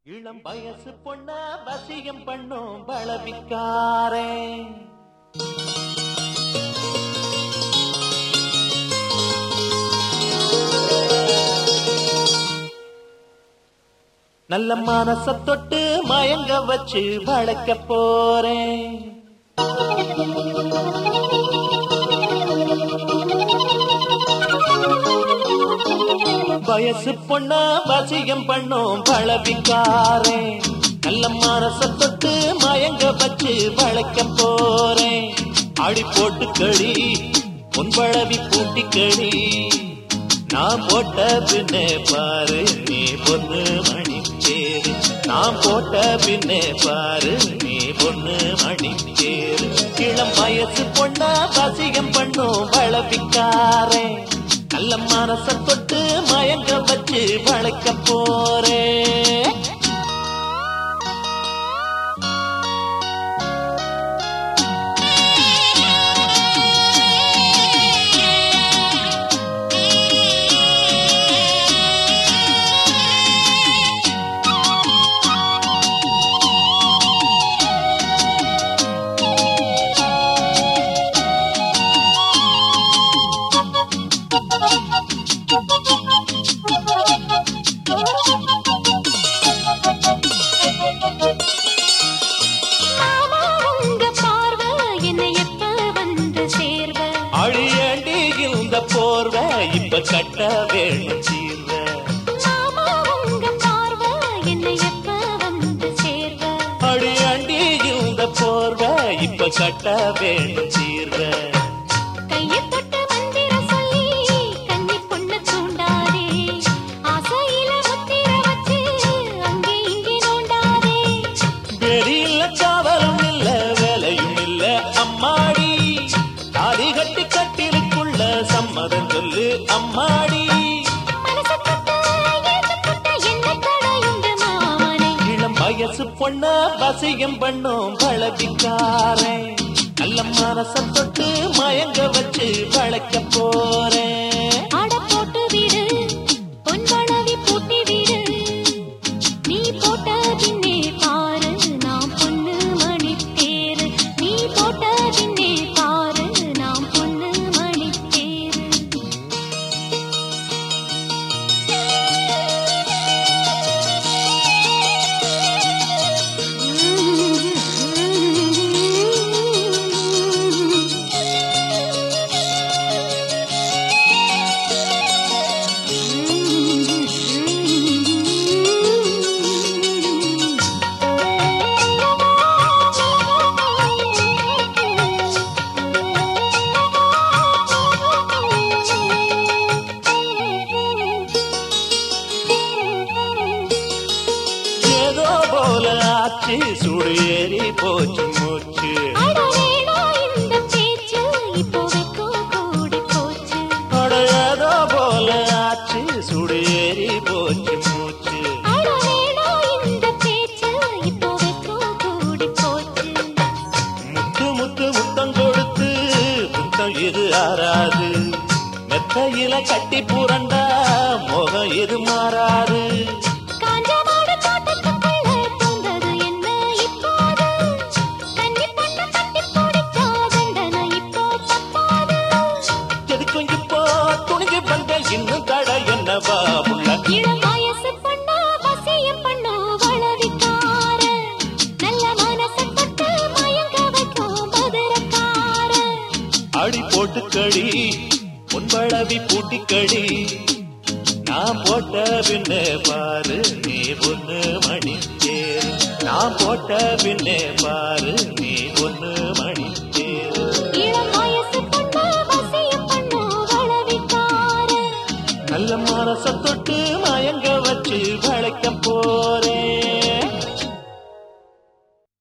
இளம் வயசு பொண்ண வசியம் பண்ணும் பலவிக்காரே நல்ல மனச தொட்டு மயங்க வச்சு வளர்க்க போறேன் வயசு பொண்ண வசியம் பண்ணும் பழவிக்காரே நல்ல மனச தொட்டு மயங்க வச்சு வளர்க்க போறேன் அடி போட்டு களி பொன்பழவி பூட்டி களி நான் போட்ட பின்னே பாரு நீ பொண்ணு மணி தேரு நான் போட்ட பின்னே பாரு நீ பொண்ணு மணி தேரு இளம் வயசு பொண்ணா வசியம் பண்ணும் வளவிக்காரே நல்ல மனச தொட்டு மயங்க வச்சு வளைக்க போறேன் மாமா உங்க பார்வை என்னை எப்ப வந்து சேர்வ அழியண்டி இந்த போர்வை இப்ப கட்ட வேணும் சீர்வ மாமா உங்க பார்வை என்னை எப்ப வந்து சேர்வ அழியண்டி இந்த போர்வை இப்ப கட்ட வேணும் சீர்வ கையை தொட்டு மந்திர சொல்லி கன்னி பொண்ணு தூண்டாதே ஆசையில முத்திர வச்சு அங்கே இங்கே நோண்டாதே வெறியில்ல காவலும் இல்ல வேலையும் இல்ல அம்மாடி தாலி கட்டி கட்டிலுக்குள்ள சம்மதம் சொல்லு அம்மாடி மனசு தொட்டு எழுத்து தொட்டு என்ன தடையுண்டு மாமனே இளம் வயசு பொண்ண வசியம் பண்ணும் பழவிக்காரே நல்ல மனச தொட்டு மயங்க வச்சு வளைக்க போறேன் ஆட போட்டு விடு பொன் வளவி பூட்டி விடு நீ போட்ட பின்னே பாரு நாம் பொண்ணு மணி தேரு நீ போட்ட பின்னே பாரு நாம் பொண்ணு மணி தேரு ஏதோ போல ஆச்சு சுடு ஏறி போச்சு மூச்சு அடவேடா இந்த பேச்சு இப்போ வெக்கம் கூடி போச்சு அட ஏதோ போல ஆச்சு சுடு ஏறி போச்சு மூச்சு அடவேடா இந்த பேச்சு இப்போ வெக்கம் கூடி போச்சு முத்து முத்து முத்தம் கொடுத்து முத்தம் இது ஆறாது மெத்தையில கட்டி புரண்டா முகம் இது மாறாது காஞ்ச மாடு தோட்டத்துக்குள்ள பூந்தது என்ன இப்போது கன்னி பொண்ணு கட்டி பிடிச்சா தண்டனை இப்போ தப்பாது எதுக்கும் இப்போ துணிஞ்சு வந்த இன்னும் கடை என்னவா உள்ள இளம் வயசு பொண்ணா வசியம் பண்ணோ வளவிக்கார நல்ல மனசை தொட்டு மயங்க வைக்கும் மதுரக்கார அடி போட்டு கடி பொன்பழவி பூட்டி கடி நான் போட்ட பின்னே பாரு நீ பொண்ணு மணி தேரு நான் போட்ட பின்னே பாரு நீ பொண்ணு மணி தேரு இளம் வயசு பொண்ணா வசியம் பண்ணோ வளவிக்கார நல்ல மனச தொட்டு மயங்க வச்சு வளைக்க போ